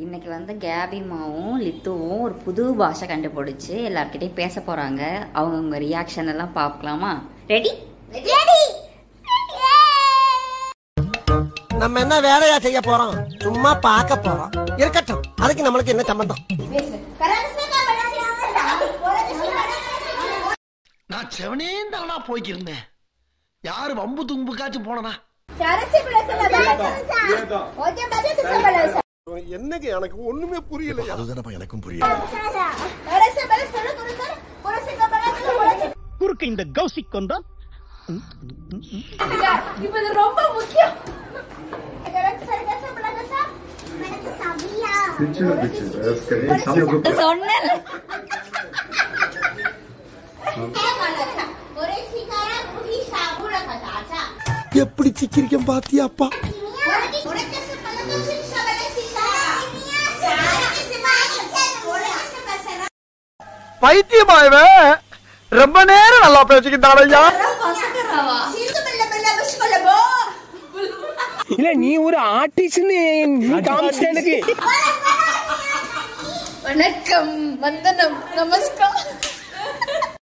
இன்னைக்கு வந்து கேபிமாவும் லித்துவும் ஒரு புது பாஷை கண்டுபிடிச்சு எல்லார்கிட்டயும் பேச போறாங்க அவங்கவுங்க ரியாக்ஷன் எல்லாம் பார்க்கலாமா ரெடி ரெடி நம்ம என்ன வேலையா செய்ய போறோம் சும்மா பார்க்க போறோம் இருக்கட்டும் அதுக்கு நம்மளுக்கு என்ன சம்பந்தம் நான் செவனேந்தானா போய்க்கிருந்தேன் யாரு வம்பு தும்புக்காச்சும் போனனா என்னங்க எனக்கு ஒண்ணுமே புரியல அதுதானப்பா எனக்கும் புரியல குறுக்கு இந்த கௌசிக் கொண்டா இப்ப இது ரொம்ப முக்கியம் சொன்னேன் எப்படி சிக்கிரிக்கம் பாத்தியாப்பா பைத்தியமா இவன் ரொம்ப நேரம் நல்லா பேசிக்கிட்டான் ஐயா இல்ல நீ ஒரு ஆர்டிஸ்ட்னு நீ காமிச்சிட்ட எனக்கு வணக்கம் வந்தனம் நமஸ்கார்